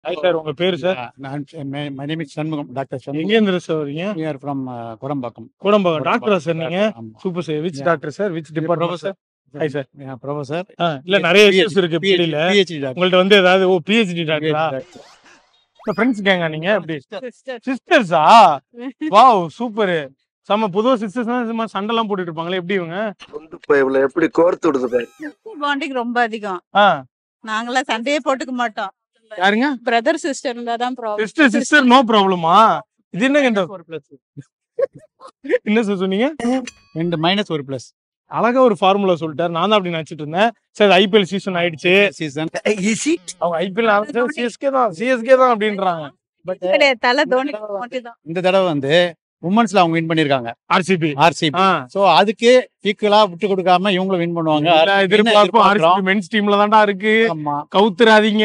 Hi sir உங்க பேரு sir நான் my name is Shanmugam doctor எங்க சண்முகம் இருந்து சார் வரீங்க we are from uh, Kudambakkam கூடம்பாக்கம் டாக்டரா சார் நீங்க ஆமா. Super sir which Yeah. Doctor sir which department sir hi sir Yeah, professor இல்ல நிறைய PhD, இஷ்யூஸ் இருக்கு பிடில PhD doctor. உங்கள்ட்ட வந்து ஏதாவது ஓ பிஹெச்டி டாக்டரா PhD ஃப்ரெண்ட்ஸ் கேங்க நீங்க எப்படி சிஸ்டர்ஸா வாவ் சூப்பர் செம்ம பொதுவா சிஸ்டர்ஸ் சும்மா சண்டைலாம் போட்டுட்டு இருப்பாங்களே எப்படி இவங்க குண்டு பைப்ல எப்படி கோர்த்து விடுது பாரு பாண்டிங் ரொம்ப அதிகம் ஆ நாங்களாம் சண்டையே போட்டுக்க மாட்டோம் யாருங்க பிரதர் சிஸ்டர் இருந்தா தான் ப்ராப்ளம் சிஸ்டர் சிஸ்டர் நோ ப்ராப்ளமா இது என்னங்க இந்த என்ன சார் சொன்னீங்க ரெண்டு மைனஸ் ஒரு பிளஸ் அழகா ஒரு ஃபார்முலா சொல்லிட்டாரு நான் தான் அப்படி நினைச்சிட்டு இருந்தேன் சார் ஐபிஎல் சீசன் ஆயிடுச்சு சீசன் அவங்க ஐபிஎல் ஆரம்பிச்சா சிஎஸ்கே தான் சிஎஸ்கே தான் அப்படின்றாங்க பட் கிடையாது தலை தோனி மட்டும்தான் இந்த தடவை வந்து உமன்ஸ்ல அவங்க வின் பண்ணிருக்காங்க ஆர்சிபி ஆர்சிபி ஆ சோ அதுக்கு ஈக்குவலா விட்டு கொடுக்காம இவங்களும் வின் பண்ணுவாங்க எல்லா RCB ன்னு எதிர்பார்ப்பும் எதிர்பார்க்கிறோம். ஆர்சிபி மென்ஸ் டீம்ல தான்டா இருக்கு ஆமா கவுத்துறாதீங்க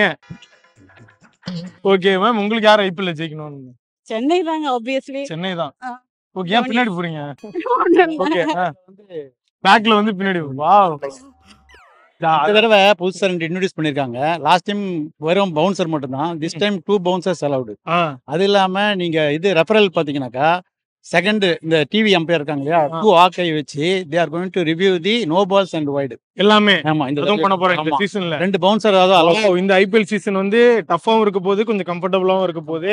ஓகே மேம் உங்களுக்கு யார் ஐபிஎல்ல ஜெயிக்கணும் சென்னை தாங்க ஆப்வியஸ்லி சென்னை தான் ஆ. ஓகே ஏன் பின்னாடி போறீங்க ஓகே பேக்ல வந்து பின்னாடி வா இந்த தடவை புதுசா ரெண்டு இன்ட்ரடியூஸ் பண்ணிருக்காங்க லாஸ்ட் டைம் வெறும் பவுன்சர் மட்டும் தான் this time two bouncers allowed அது இல்லாம நீங்க இது ரெஃபரல் பாத்தீங்கன்னாக்கா செகண்ட் இந்த டிவி அம்பையர் இருக்காங்க இல்லையா ஆ. டூ ஆக்கை வச்சு they are going to review the no balls and wide எல்லாமே ஆமா இந்த அதுவும் பண்ண போறேன் இந்த ஆமா. சீசன்ல ரெண்டு பவுன்சர் அதாவது அலோவ் இந்த ஐபிஎல் சீசன் வந்து டஃபாவும் இருக்க போது கொஞ்சம் கம்ஃபர்டபுளாவும் இருக்க போது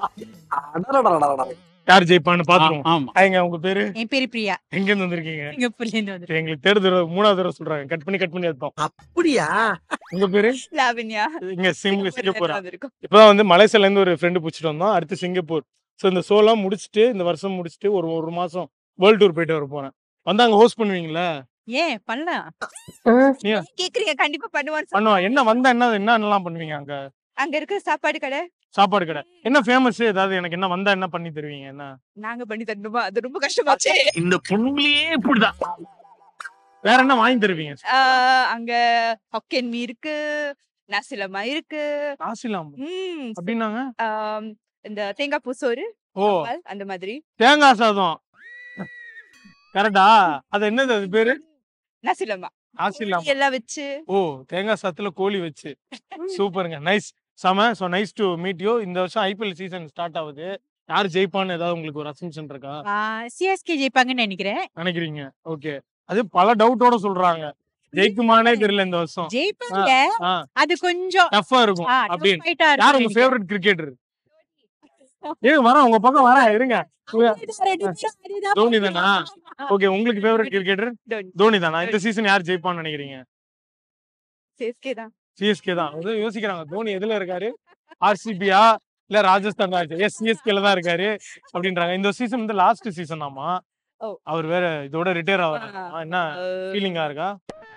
யார் ஜெயிப்பான்னு பாத்துருவோம் ஆமா ஐங்க உங்க பேரு என் பேரு பிரியா எங்க இருந்து வந்திருக்கீங்க இங்க புள்ளிந்து வந்து சரி, எங்களுக்கு தேர்ட் தடவை மூணாவது தடவை சொல்றாங்க கட் பண்ணி கட் பண்ணி எடுத்தோம் அப்படியா உங்க பேரு லாவண்யா இங்க சிங்க சிங்கப்பூரா வந்திருக்கோம் இப்பதான் வந்து மலேசியால இருந்து ஒரு ஃப்ரெண்டு பிடிச்சிட்டு வந்தோம் அடுத்து சிங்கப்பூர் ஸோ இந்த ஷோலாம் முடிச்சுட்டு இந்த வருஷம் முடிச்சுட்டு ஒரு ஒரு மாசம் வேர்ல்டு டூர் போயிட்டு வர போறேன் வந்து அங்க ஹோஸ்ட் பண்ணுவீங்களா ஏன் பண்ணலாம் ஏன்? கேக்குறீங்க கண்டிப்பா பண்ணுவான்னு பண்ணுவா என்ன வந்தா என்ன என்னென்னலாம் பண்ணுவீங்க அங்க அங்க இருக்கிற சாப்பாடு கடை சாப்பாடு கடை என்ன ஃபேமஸ் ஏதாவது எனக்கு என்ன வந்தா என்ன பண்ணி தருவீங்க என்ன நாங்க பண்ணி தரணுமா அது ரொம்ப கஷ்டமாச்சே இந்த பொண்ணுலயே இப்படிதான் வேற என்ன வாங்கி தருவீங்க ஆஹ் அங்க ஹொக்கன் மீ இருக்கு நசிலமா இருக்கு காசிலாம் ம் அப்படின்னாங்க ஆம், இந்த தேங்காய் பூ சோறு ஓ பால், அந்த மாதிரி தேங்காய் சாதம் கரெக்டா அது என்னது அது பேரு நசிலமா காசிலாம் எல்லாம் வச்சு ஓ தேங்காய் சாத்துல கோழி வச்சு சூப்பருங்க நைஸ் செம so nice to meet you இந்த வருஷம் ஐபிஎல் சீசன் ஸ்டார்ட் ஆகுது யார் ஜெயிப்பான்னு ஏதாவது உங்களுக்கு ஒரு அசம்ஷன் இருக்கா சிஎஸ்கே ஜெயிப்பாங்கன்னு நினைக்கிறேன் நினைக்கிறீங்க ஓகே அது பல டவுட்டோட சொல்றாங்க ஜெயிக்குமானே தெரியல இந்த வருஷம் ஜெயிப்பாங்க ஆ அது கொஞ்சம் டஃபா இருக்கும் ஆ, அப்படின்னு fight ஆ யார் இருக்கும் உங்க ஃபேவரட் கிரிக்கெட்டர் ஏங்க வரேன் உங்க பக்கம் வரேன் இருங்க அதுதான் தோனி தானா ஓகே உங்களுக்கு ஃபேவரட் கிரிக்கெட்டர் தோனி. தோனி தானா இந்த சீசன் யார் ஜெயிப்பான்னு நினைக்கிறீங்க சிஎஸ்கே தான் சிஎஸ்கே தான் அது யோசிக்கிறாங்க தோனி எதுல இருக்காரு ஆர்சிபியா இல்ல ராஜஸ்தான் ராயல்ஸ் எஸ் சிஎஸ்கேல தான் இருக்காரு அப்படின்றாங்க இந்த சீசன் வந்து லாஸ்ட் சீசன் ஆமா ஓ. அவர் வேற இதோட ரிட்டையர் ஆவாரு ஆ. என்ன அஹ், ஃபீலிங்கா இருக்கா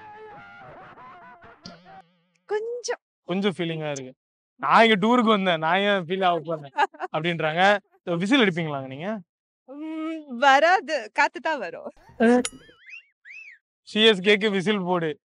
கொஞ்சம் கொஞ்சம் ஃபீலிங்கா இருக்கு நான் இங்க டூருக்கு வந்தேன் நான் ஏன் ஃபீல் ஆக போறேன் அப்படின்றாங்க விசில் அடிப்பீங்களாங்க நீங்க ம், வராது காத்து தான் வரும் சிஎஸ்கேக்கு விசில் போடு